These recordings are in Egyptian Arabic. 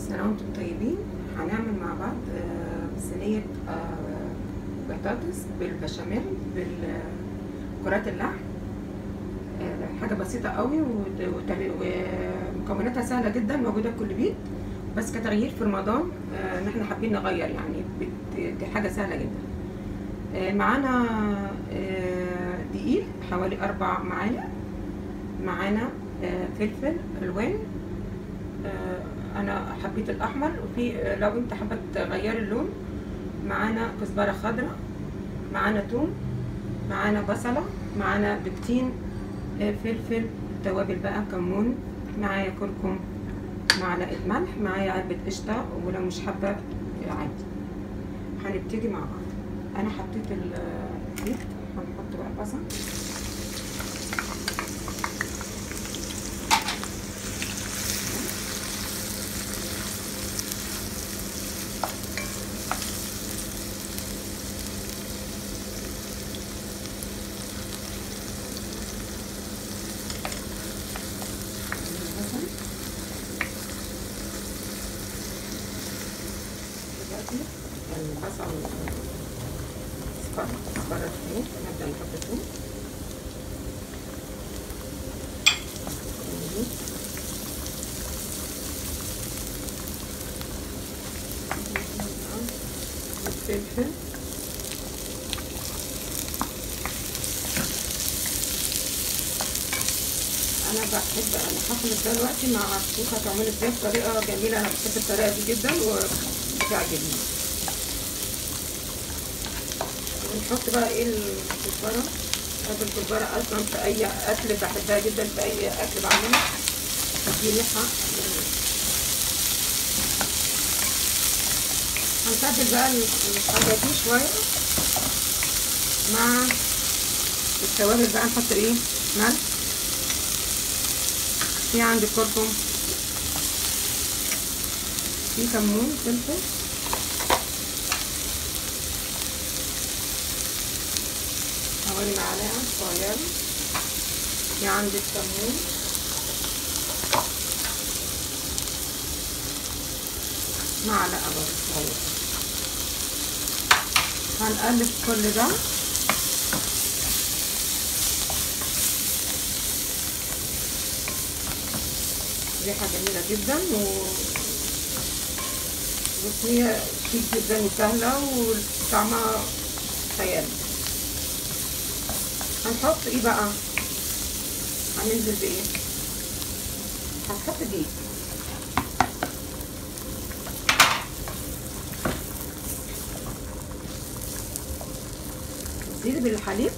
سنة وانتم طيبين هنعمل مع بعض آه، صينية آه، بطاطس بالبشاميل بالكرات اللحم آه، حاجة بسيطة قوي وت- وت- ومكوناتها سهلة جدا موجودة في كل بيت بس كتغيير في رمضان آه، ان احنا حابين نغير يعني بت- دي حاجة سهلة جدا آه، معانا آه، دقيق حوالي أربع معالق معانا آه، فلفل ألوان آه، انا حبيت الاحمر وفي آه، لو انت حابه تغيري اللون معانا كزبره خضراء معانا توم معانا بصله معانا بكتين آه، فلفل توابل بقى كمون معايا كركم معلقه ملح معايا علبه قشطه ولو مش حابه آه، عادي هنبتدي مع بعض انا حطيت الزيت هنحط بقى البصل البصل دلوقتي البصل اصفر اصفر الثوم نبدأ نحط الثوم الفلفل انا بحب انا هخلط ده دلوقتي مع الشوكه هتعمل ازاي بطريقه جميله انا بحب الطريقه دي جدا وبتعجبني ونحط بقى ايه الكزبره هذا الكزبره اصلا في اي اكل بحبها جدا في اي اكل بعمله دي ريحه هنتبل بقى الحاجه دي شويه مع التوابل بقى نحط ايه ملح في عندي كركم في كمون فلفل حوالي معلقة صغيرة في عندي الكمون معلقة برضه صغيرة هنقلب كل ده ريحة جميلة جدا و وهي شيك جدا وسهلة وطعمها خيالي هنحط ايه بقى هننزل بايه هنحط دقيق نزيد بالحليب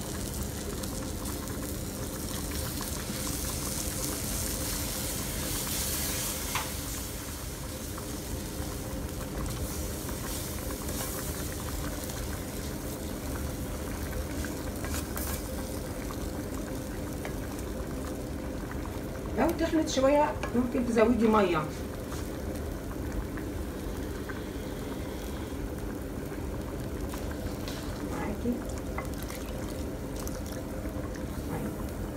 لو تخنت شوية ممكن تزودي مية معاكي معاكي.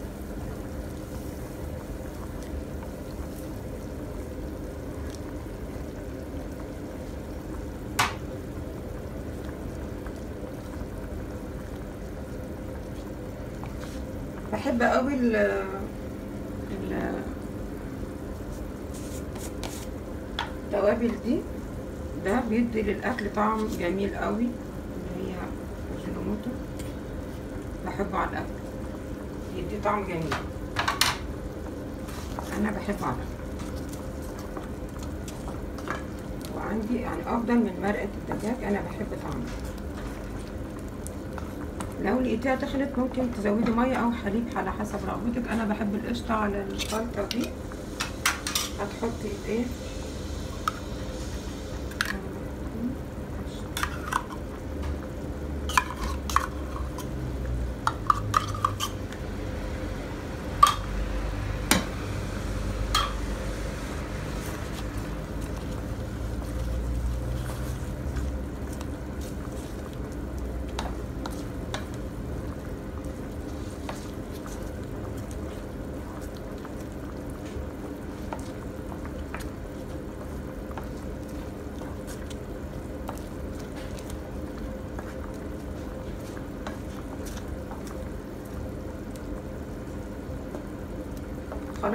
بحب قوي ال ال- التوابل دي ده بيدي للاكل طعم جميل قوي اللي هي الجينوموتو بحبه على الاكل يدي طعم جميل انا بحبه على الاكل وعندي يعني افضل من مرقه الدجاج انا بحب طعمه لو لقيتيها تخنت ممكن تزودي ميه او حليب على حسب رغبتك انا بحب القشطه على الخلطه دي هتحطي ايه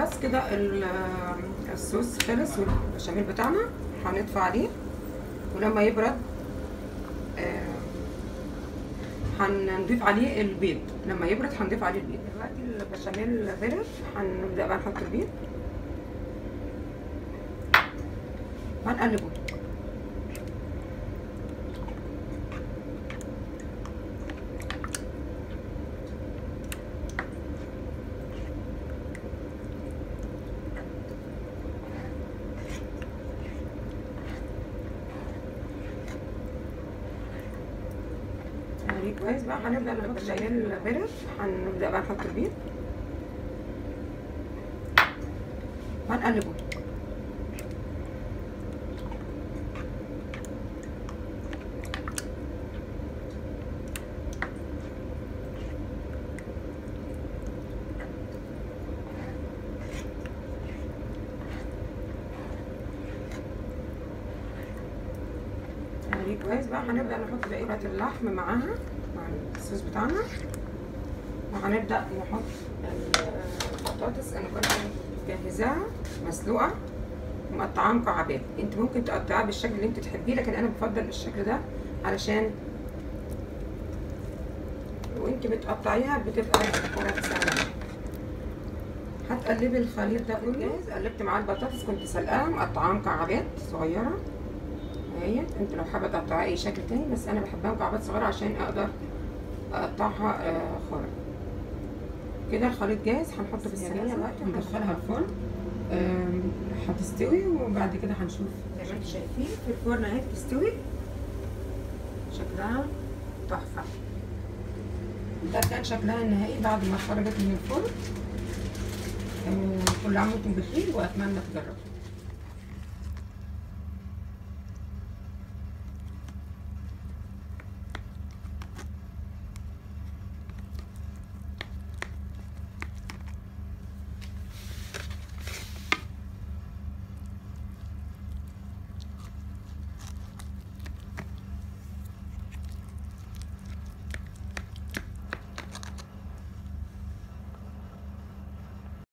خلاص كده ال- الصوص خلص والبشاميل بتاعنا هنطفي عليه ولما يبرد آه، هنضيف عليه البيض لما يبرد هنضيف عليه البيض دلوقتي البشاميل برد هنبدأ بقى نحط البيض وهنقلبه يعني كويس بقى هنبدأ نحط البشاميل برد هنبدأ بقى نحط البيض وهنقلبه يعني كويس بقى هنبدأ نحط بقية اللحم معاها مع الصوص بتاعنا وهنبدأ نحط البطاطس انا كنت مجهزاها مسلوقة ومقطعاها مكعبات انت ممكن تقطعيها بالشكل اللي انت تحبيه لكن انا بفضل بالشكل ده علشان وانت بتقطعيها بتبقى الكرة سهلة هتقلبي الخليط ده كله قلبت معاه البطاطس كنت سلقاها مقطعاها مكعبات صغيرة اهيت انت لو حابه تقطعها اي شكل تاني بس انا بحبها مكعبات صغيره عشان اقدر اقطعها آه، خرم كده الخليط جاهز هنحطه في الصينيه دلوقتي هندخلها الفرن آم، هتستوي وبعد كده هنشوف زي ما انتم شايفين في الفرن اهي بتستوي شكلها تحفه ده كان شكلها النهائي بعد ما خرجت من الفرن آه، كل عام وانتم بخير واتمنى تجربوا